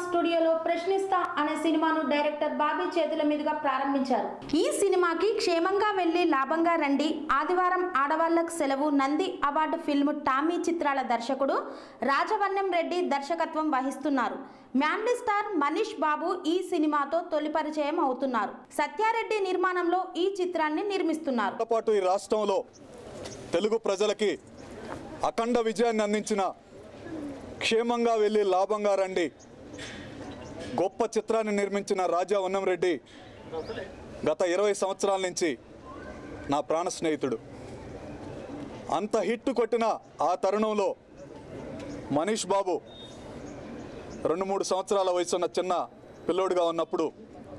స్టూడియోలో ప్రశ్నిస్తా అనే సినిమాను డైరెక్టర్ బాబీ చేతుల మీదుగా ప్రారంభించారు ఈ సినిమాకి క్షేమంగా వెళ్లి లాభంగా రండి ఆదివారం ఆడవాళ్లకు సెలవు నంది అవార్డు ఫిల్మ్ టామీ చిత్రాల దర్శకుడు రాజవన్యం రెడ్డి దర్శకత్వం వహిస్తున్నారు మ్యాన్లీ స్టార్ మనీష్ బాబు ఈ సినిమాతో తొలి పరిచయం అవుతున్నారు సత్యారెడ్డి నిర్మాణంలో ఈ చిత్రాన్ని నిర్మిస్తున్నారు పాటు ఈ రాష్ట్రంలో తెలుగు ప్రజలకి అఖండ విజయాన్ని అందించిన క్షేమంగా వెళ్ళి లాభంగా రండి గొప్ప చిత్రాన్ని నిర్మించిన రాజా ఉన్నంరెడ్డి గత ఇరవై సంవత్సరాల నుంచి నా ప్రాణ స్నేహితుడు అంత హిట్ కొట్టిన ఆ తరుణంలో మనీష్ బాబు రెండు మూడు సంవత్సరాల వయసున్న చిన్న పిల్లోడుగా ఉన్నప్పుడు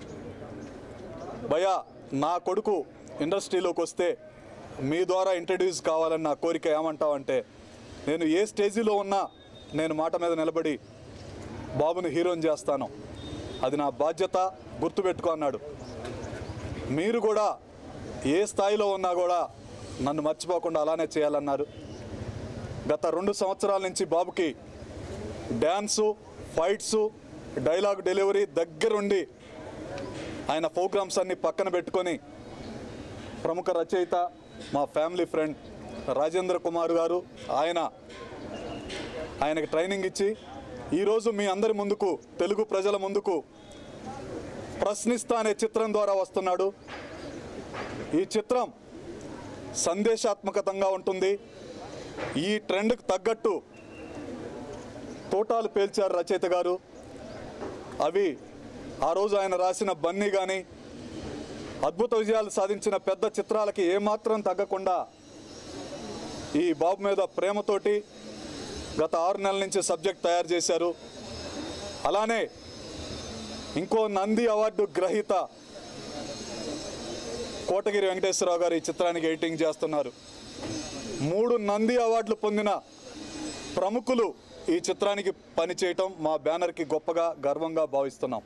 భయ నా కొడుకు ఇండస్ట్రీలోకి వస్తే మీ ద్వారా ఇంట్రడ్యూస్ కావాలని నా కోరిక ఏమంటావంటే నేను ఏ స్టేజీలో ఉన్నా నేను మాట మీద నిలబడి బాబుని హీరోని చేస్తాను అది నా బాధ్యత గుర్తుపెట్టుకో అన్నాడు మీరు కూడా ఏ స్థాయిలో ఉన్నా కూడా నన్ను మర్చిపోకుండా అలానే చేయాలన్నారు గత రెండు సంవత్సరాల నుంచి బాబుకి డ్యాన్సు ఫైట్సు డైలాగ్ డెలివరీ దగ్గరుండి ఆయన ప్రోగ్రామ్స్ అన్ని పక్కన పెట్టుకొని ప్రముఖ రచయిత మా ఫ్యామిలీ ఫ్రెండ్ రాజేంద్ర కుమార్ గారు ఆయన ఆయనకి ట్రైనింగ్ ఇచ్చి ఈరోజు మీ అందరి ముందుకు తెలుగు ప్రజల ముందుకు ప్రశ్నిస్తా అనే చిత్రం ద్వారా వస్తున్నాడు ఈ చిత్రం సందేశాత్మకతంగా ఉంటుంది ఈ ట్రెండ్కి తగ్గట్టు తోటాలు పేల్చారు రచయిత గారు అవి ఆ రోజు ఆయన రాసిన బన్నీ కానీ అద్భుత విజయాలు సాధించిన పెద్ద చిత్రాలకి ఏమాత్రం తగ్గకుండా ఈ బాబు మీద ప్రేమతోటి గత ఆరు నెలల నుంచి సబ్జెక్ట్ తయారు చేశారు అలానే ఇంకో నంది అవార్డు గ్రహీత కోటగిరి వెంకటేశ్వరరావు గారు ఈ చిత్రానికి ఎడిటింగ్ చేస్తున్నారు మూడు నంది అవార్డులు పొందిన ప్రముఖులు ఈ చిత్రానికి పనిచేయటం మా బ్యానర్కి గొప్పగా గర్వంగా భావిస్తున్నాం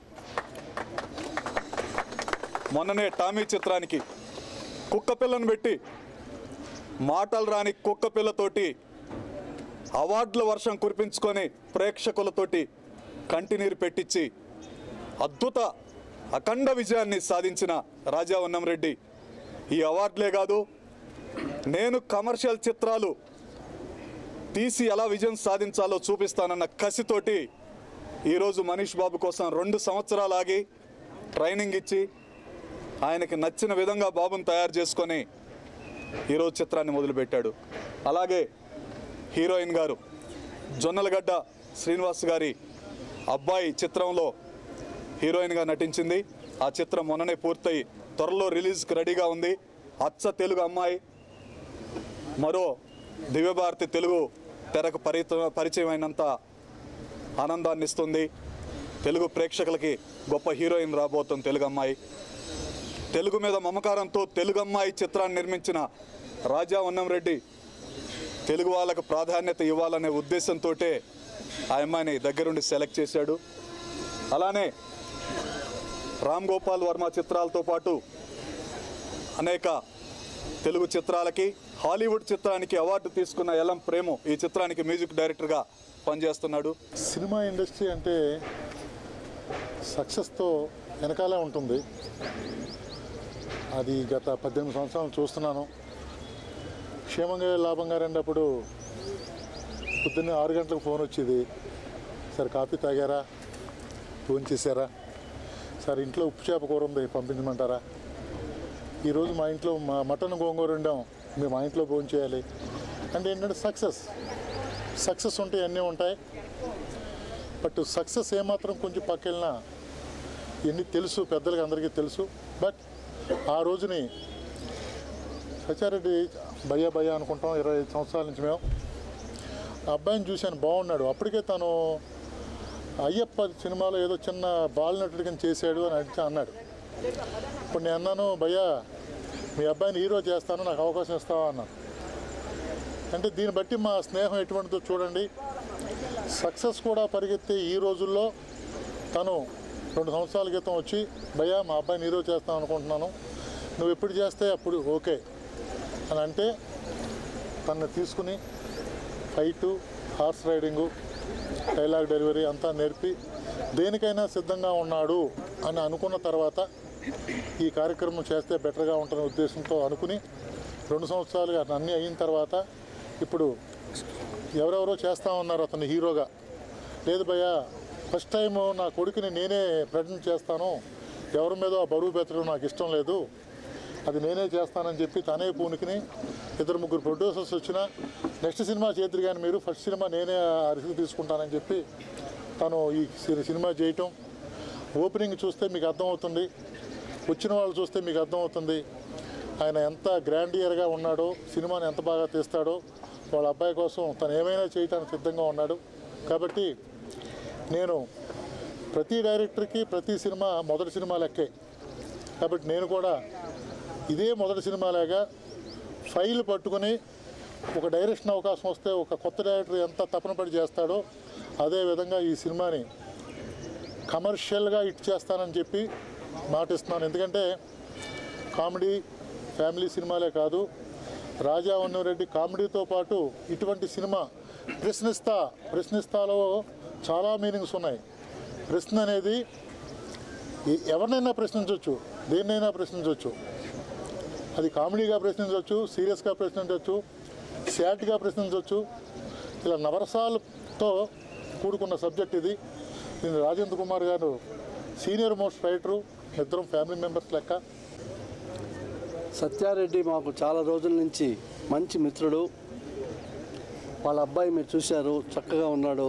మొన్ననే టామీ చిత్రానికి కుక్క పిల్లను పెట్టి మాటలు రాని కుక్క పిల్లతోటి అవార్డుల వర్షం కురిపించుకొని ప్రేక్షకులతోటి కంటినీరు పెట్టించి అద్భుత అఖండ విజయాన్ని సాధించిన రాజా ఉన్నంరెడ్డి ఈ అవార్డులే కాదు నేను కమర్షియల్ చిత్రాలు తీసి ఎలా విజయం సాధించాలో చూపిస్తానన్న కసితోటి ఈరోజు మనీష్ బాబు కోసం రెండు సంవత్సరాలు ఆగి ట్రైనింగ్ ఇచ్చి ఆయనకి నచ్చిన విధంగా బాబుని తయారు చేసుకొని ఈరోజు చిత్రాన్ని మొదలుపెట్టాడు అలాగే హీరోయిన్ గారు జొన్నలగడ్డ శ్రీనివాస్ గారి అబ్బాయి చిత్రంలో హీరోయిన్గా నటించింది ఆ చిత్రం మొన్ననే పూర్తయి త్వరలో రిలీజ్కి రెడీగా ఉంది అచ్చ తెలుగు అమ్మాయి మరో దివ్యభారతి తెలుగు తెరకు పరిత పరిచయం అయినంత ఆనందాన్ని ఇస్తుంది తెలుగు ప్రేక్షకులకి గొప్ప హీరోయిన్ రాబోతుంది తెలుగు అమ్మాయి తెలుగు మీద మమకారంతో తెలుగు అమ్మాయి చిత్రాన్ని నిర్మించిన రాజా ఉన్నంరెడ్డి తెలుగు వాళ్ళకు ప్రాధాన్యత ఇవ్వాలనే ఉద్దేశంతో ఆ అమ్మాయిని దగ్గరుండి సెలెక్ట్ చేశాడు అలానే రామ్ గోపాల్ వర్మ చిత్రాలతో పాటు అనేక తెలుగు చిత్రాలకి హాలీవుడ్ చిత్రానికి అవార్డు తీసుకున్న ఎలం ప్రేము ఈ చిత్రానికి మ్యూజిక్ డైరెక్టర్గా పనిచేస్తున్నాడు సినిమా ఇండస్ట్రీ అంటే సక్సెస్తో వెనకాలే ఉంటుంది అది గత పద్దెనిమిది సంవత్సరాలు చూస్తున్నాను క్షేమంగా లాభంగా రెండప్పుడు పొద్దున్నే ఆరు గంటలకు ఫోన్ వచ్చేది సార్ కాఫీ తాగారా ఫోన్ చేశారా సార్ ఇంట్లో ఉప్పు చేప కూర ఉంది పంపించమంటారా ఈరోజు మా ఇంట్లో మా మటన్ గోంగూర వండాం మేము మా ఇంట్లో భోజనం చేయాలి అంటే ఏంటంటే సక్సెస్ సక్సెస్ ఉంటే అన్నీ ఉంటాయి బట్ సక్సెస్ ఏమాత్రం కొంచెం పక్కెళ్ళినా ఇవన్నీ తెలుసు పెద్దలకి అందరికీ తెలుసు బట్ ఆ రోజుని సత్యారెడ్డి భయ్యా భయ్యా అనుకుంటాం ఇరవై ఐదు సంవత్సరాల నుంచి మేము ఆ అబ్బాయిని చూశాను బాగున్నాడు అప్పటికే తను అయ్యప్ప సినిమాలో ఏదో చిన్న బాలినటుడిగా చేశాడు అని అడిచి అన్నాడు ఇప్పుడు నేను అన్నాను భయ్యా మీ అబ్బాయిని హీరో చేస్తాను నాకు అవకాశం ఇస్తావా అన్నాను అంటే దీన్ని బట్టి మా స్నేహం ఎటువంటిదో చూడండి సక్సెస్ కూడా పరిగెత్తే ఈ రోజుల్లో తను రెండు సంవత్సరాల క్రితం వచ్చి భయ్యా మా అబ్బాయిని హీరో చేస్తాం అనుకుంటున్నాను నువ్వు ఎప్పుడు చేస్తే అప్పుడు ఓకే అని అంటే తనని తీసుకుని fight horse riding dialogue delivery అంతా నేర్పి దేనికైనా సిద్ధంగా ఉన్నాడు అని అనుకున్న తర్వాత ఈ కార్యక్రమం చేస్తే బెటర్గా ఉంటుందనే ఉద్దేశంతో అనుకుని రెండు సంవత్సరాలుగా అన్నీ అయిన తర్వాత ఇప్పుడు ఎవరెవరో చేస్తూ ఉన్నారు అతను హీరోగా లేదు భయ్య ఫస్ట్ టైం నా కొడుకుని నేనే ప్రజెంట్ చేస్తాను ఎవరి మీద ఆ బరువు పెట్టడం నాకు ఇష్టం లేదు అది నేనే చేస్తానని చెప్పి తనే పూనుకుని ఇద్దరు ముగ్గురు ప్రొడ్యూసర్స్ వచ్చిన నెక్స్ట్ సినిమా చేద్దరు కానీ మీరు ఫస్ట్ సినిమా నేనే ఆ రిస్క్ తీసుకుంటానని చెప్పి తను ఈ సి- సినిమా చేయటం ఓపెనింగ్ చూస్తే మీకు అర్థమవుతుంది వచ్చిన వాళ్ళు చూస్తే మీకు అర్థమవుతుంది ఆయన ఎంత గ్రాండియర్గా ఉన్నాడో సినిమాని ఎంత బాగా తీస్తాడో వాళ్ళ అబ్బాయి కోసం తను ఏమైనా చేయటానికి సిద్ధంగా ఉన్నాడు కాబట్టి నేను ప్రతి డైరెక్టర్కి ప్రతి సినిమా మొదటి సినిమా లెక్కే కాబట్టి నేను కూడా ఇదే మొదటి సినిమాలాగా ఫైల్ పట్టుకొని ఒక డైరెక్షన్ అవకాశం వస్తే ఒక కొత్త డైరెక్టర్ ఎంత తపన పడి చేస్తాడో అదే విధంగా ఈ సినిమాని కమర్షియల్గా హిట్ చేస్తానని చెప్పి మాటిస్తున్నాను ఎందుకంటే కామెడీ ఫ్యామిలీ సినిమాలే కాదు రాజా రెడ్డి కామెడీతో పాటు ఇటువంటి సినిమా ప్రశ్నిస్తా ప్రశ్నిస్తాలో చాలా మీనింగ్స్ ఉన్నాయి ప్రశ్న అనేది ఎ- ఎవరినైనా ప్రశ్నించవచ్చు దేన్నైనా ప్రశ్నించవచ్చు అది కామెడీగా ప్రశ్నించవచ్చు సీరియస్గా ప్రశ్నించవచ్చు సాడ్గా ప్రశ్నించవచ్చు ఇలా నవరసాలతో కూడుకున్న సబ్జెక్ట్ ఇది దీన్ని Rajendra Kumar garu senior most writer ఇద్దరం ఫ్యామిలీ మెంబర్స్ లెక్క సత్యారెడ్డి మాకు చాలా రోజుల నుంచి మంచి మిత్రుడు వాళ్ళ అబ్బాయి మీరు చూశారు చక్కగా ఉన్నాడు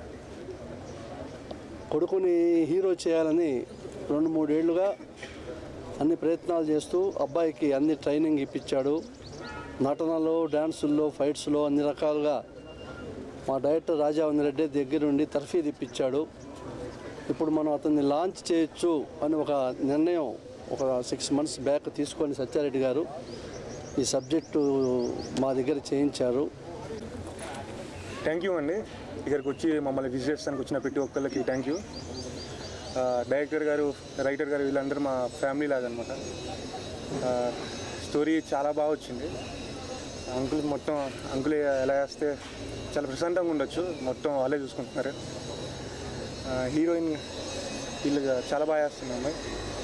కొడుకుని హీరో చేయాలని రెండు మూడేళ్లుగా అన్ని ప్రయత్నాలు చేస్తూ అబ్బాయికి అన్ని ట్రైనింగ్ ఇప్పించాడు నటనలో డ్యాన్సుల్లో ఫైట్స్లో అన్ని రకాలుగా మా డైరెక్టర్ రాజా రెడ్డి దగ్గరుండి తర్ఫీదు ఇప్పించాడు ఇప్పుడు మనం అతన్ని లాంచ్ చేయొచ్చు అని ఒక నిర్ణయం ఒక సిక్స్ మంత్స్ బ్యాక్ తీసుకొని సత్యారెడ్డి గారు ఈ సబ్జెక్టు మా దగ్గర చేయించారు థ్యాంక్ యూ అండి ఇక్కడికి వచ్చి మమ్మల్ని విజిట్ చేస్తానికి వచ్చిన ప్రతి ఒక్కళ్ళకి thank you director garu writer garu వీళ్ళందరూ మా ఫ్యామిలీ లాగా అనమాట స్టోరీ చాలా బాగా వచ్చింది అంకుల్ మొత్తం అంకుల్ ఎలా వేస్తే చాలా ప్రశాంతంగా ఉండొచ్చు మొత్తం వాళ్ళే చూసుకుంటున్నారు హీరోయిన్ వీళ్ళు చాలా బాగా వేస్తుంది అమ్మాయి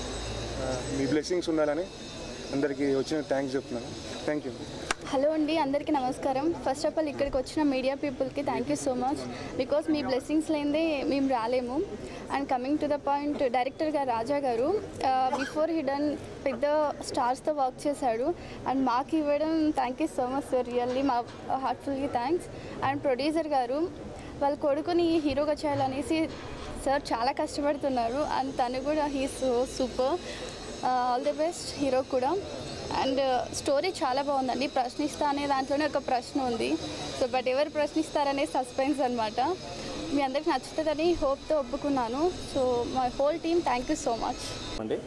ఆ, మీ బ్లెస్సింగ్స్ ఉండాలని అందరికీ వచ్చిన థ్యాంక్స్ చెప్తున్నాను థ్యాంక్ యూ హలో అండి అందరికీ నమస్కారం ఫస్ట్ ఆఫ్ ఆల్ ఇక్కడికి వచ్చిన మీడియా పీపుల్కి thank you so much because మీ బ్లెస్సింగ్స్ లేనిదే మేము రాలేము and coming to the point director garu Raja గారు బిఫోర్ హిడన్ పెద్ద స్టార్స్తో వర్క్ చేశాడు అండ్ మాకు ఇవ్వడం thank you so much sir really మా heartfully thanks and producer garu వాళ్ళ కొడుకుని హీరోగా చేయాలనేసి సార్ చాలా కష్టపడుతున్నారు అండ్ తను కూడా he so super all the best hero కూడా అండ్ స్టోరీ చాలా బాగుందండి ప్రశ్నిస్తా అనే దాంట్లోనే ఒక ప్రశ్న ఉంది సో బట్ ఎవరు ప్రశ్నిస్తారనే సస్పెన్స్ అనమాట మీ అందరికి నచ్చుతుందని హోప్తో ఒప్పుకున్నాను so my whole team thank you so much అండి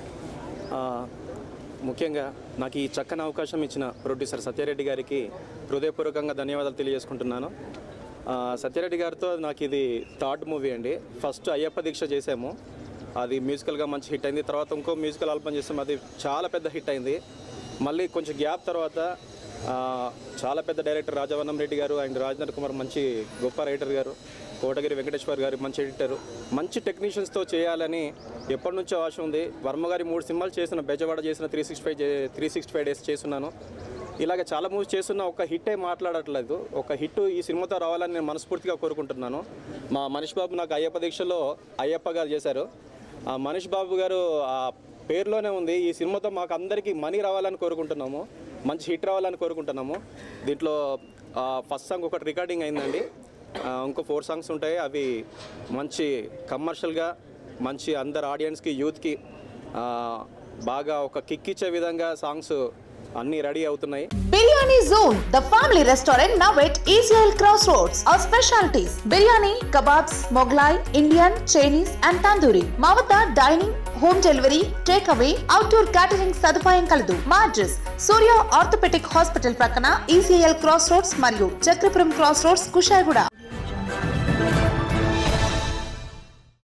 ఆ, ముఖ్యంగా నాకు ఈ చక్కని అవకాశం ఇచ్చిన ప్రొడ్యూసర్ సత్యారెడ్డి గారికి హృదయపూర్వకంగా ధన్యవాదాలు తెలియజేసుకుంటున్నాను ఆ, సత్యారెడ్డి గారితో నాకు ఇది థర్డ్ మూవీ అండి ఫస్ట్ అయ్యప్ప దీక్ష చేసాము అది మ్యూజికల్గా మంచి హిట్ అయింది తర్వాత ఇంకో మ్యూజికల్ ఆల్బమ్ చేసాము అది చాలా పెద్ద హిట్ అయింది మళ్ళీ కొంచెం గ్యాప్ తర్వాత ఆ, చాలా పెద్ద డైరెక్టర్ రాజవన్నం రెడ్డి గారు అండ్ రాజేంద్ర కుమార్ మంచి గొప్ప రైటర్ గారు కోటగిరి వెంకటేశ్వర్ గారు మంచి ఎడిటర్ మంచి టెక్నీషియన్స్తో చేయాలని ఎప్పటి నుంచో ఆశ ఉంది వర్మ గారి మూడు సినిమాలు చేసిన బెజవాడ చేసిన three sixty five three sixty five days చేస్తున్నాను ఇలాగ చాలా మూవీస్ చేస్తున్న ఒక హిట్టే మాట్లాడట్లేదు ఒక హిట్ ఈ సినిమాతో రావాలని నేను మనస్ఫూర్తిగా కోరుకుంటున్నాను మా మనీష్ బాబు నాకు అయ్యప్ప దీక్షలో అయ్యప్ప గారు చేశారు ఆ మనీష్ బాబు గారు ఆ పేరులోనే ఉంది ఈ సినిమాతో మాకు అందరికీ మనీ రావాలని కోరుకుంటున్నాము మంచి హిట్ రావాలని కోరుకుంటున్నాము దీంట్లో ఫస్ట్ సాంగ్ ఒకటి రికార్డింగ్ అయిందండి ఆ, ఇంకో ఫోర్ సాంగ్స్ ఉంటాయి అవి మంచి కమర్షియల్గా మంచి అందరు ఆడియన్స్కి యూత్కి ఆ, బాగా ఒక కిక్ ఇచ్చే విధంగా సాంగ్స్ అన్నీ రెడీ అవుతున్నాయి biryani zone the family restaurant now at ఈజ్రాయల్ cross roads our specialities biryani kebabs Mughlai Indian Chinese and tandoori మా వద్ద dining home delivery take away outdoor catering సదుపాయం కలదు మా అడ్రస్ సూర్య ఆర్థోపెటిక్ హాస్పిటల్ ప్రక్కన ఈసీఎల్ క్రాస్ రోడ్స్ మరియు చక్రపురం క్రాస్ రోడ్స్ కుషాయిగూడ